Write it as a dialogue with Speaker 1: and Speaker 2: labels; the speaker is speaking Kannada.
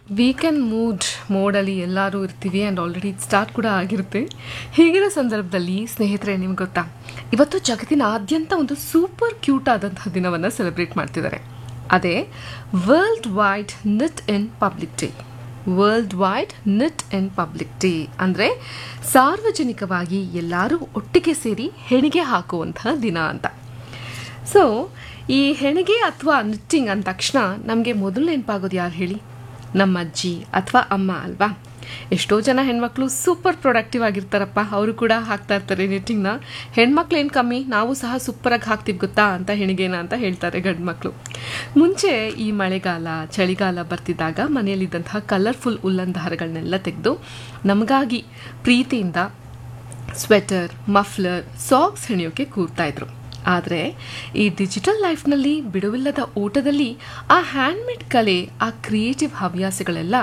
Speaker 1: ವೀಕೆಂಡ್ ಮೂಡ್ ಮೋಡಲ್ಲಿ ಎಲ್ಲರೂ ಇರ್ತೀವಿ ಆ್ಯಂಡ್ ಆಲ್ರೆಡಿ ಸ್ಟಾರ್ಟ್ ಕೂಡ ಆಗಿರುತ್ತೆ ಹೀಗಿರೋ ಸಂದರ್ಭದಲ್ಲಿ ಸ್ನೇಹಿತರೆ ನಿಮ್ಗೆ ಗೊತ್ತಾ ಇವತ್ತು ಜಗತ್ತಿನಾದ್ಯಂತ ಒಂದು ಸೂಪರ್ ಕ್ಯೂಟ್ ಆದಂತಹ ದಿನವನ್ನು ಸೆಲೆಬ್ರೇಟ್ ಮಾಡ್ತಿದ್ದಾರೆ ಅದೇ world wide knit in public day world wide knit in public day ಅಂದರೆ ಸಾರ್ವಜನಿಕವಾಗಿ ಎಲ್ಲರೂ ಒಟ್ಟಿಗೆ ಸೇರಿ ಹೆಣಿಗೆ ಹಾಕುವಂತಹ ದಿನ ಅಂತ ಸೊ ಈ ಹೆಣಿಗೆ ಅಥವಾ ನಿಟ್ಟಿಂಗ್ ಅಂದ ತಕ್ಷಣ ನಮಗೆ ಮೊದಲು ನೆನಪಾಗೋದು ಯಾರು ಹೇಳಿ ನಮ್ಮ ಅಜ್ಜಿ ಅಥವಾ ಅಮ್ಮ ಅಲ್ವಾ ಎಷ್ಟೋ ಜನ ಹೆಣ್ಮಕ್ಳು ಸೂಪರ್ ಪ್ರೊಡಕ್ಟಿವ್ ಆಗಿರ್ತಾರಪ್ಪ ಅವರು ಕೂಡ ಹಾಕ್ತಾ ಇರ್ತಾರೆ ನಿಟ್ಟಿಂಗ್ನ ಹೆಣ್ಮಕ್ಳು ಏನು ಕಮ್ಮಿ ನಾವು ಸಹ ಸೂಪರಾಗಿ ಹಾಕ್ತೀವಿ ಗೊತ್ತಾ ಅಂತ ಹೆಣಿಗೆನ ಅಂತ ಹೇಳ್ತಾರೆ ಗಂಡು ಮಕ್ಕಳು ಮುಂಚೆ ಈ ಮಳೆಗಾಲ ಚಳಿಗಾಲ ಬರ್ತಿದ್ದಾಗ ಮನೆಯಲ್ಲಿದ್ದಂತಹ ಕಲರ್ಫುಲ್ ಉಲ್ಲನ್ ದಾರಗಳನ್ನೆಲ್ಲ ತೆಗೆದು ನಮಗಾಗಿ ಪ್ರೀತಿಯಿಂದ ಸ್ವೆಟರ್ ಮಫ್ಲರ್ ಸಾಕ್ಸ್ ಹೆಣಿಯೋಕೆ ಕೂರ್ತಾ ಇದ್ರು ಆದರೆ ಈ ಡಿಜಿಟಲ್ ಲೈಫ್ನಲ್ಲಿ ಬಿಡುವಿಲ್ಲದ ಓಟದಲ್ಲಿ ಆ ಹ್ಯಾಂಡ್ಮೇಡ್ ಕಲೆ ಆ ಕ್ರಿಯೇಟಿವ್ ಹವ್ಯಾಸಗಳೆಲ್ಲ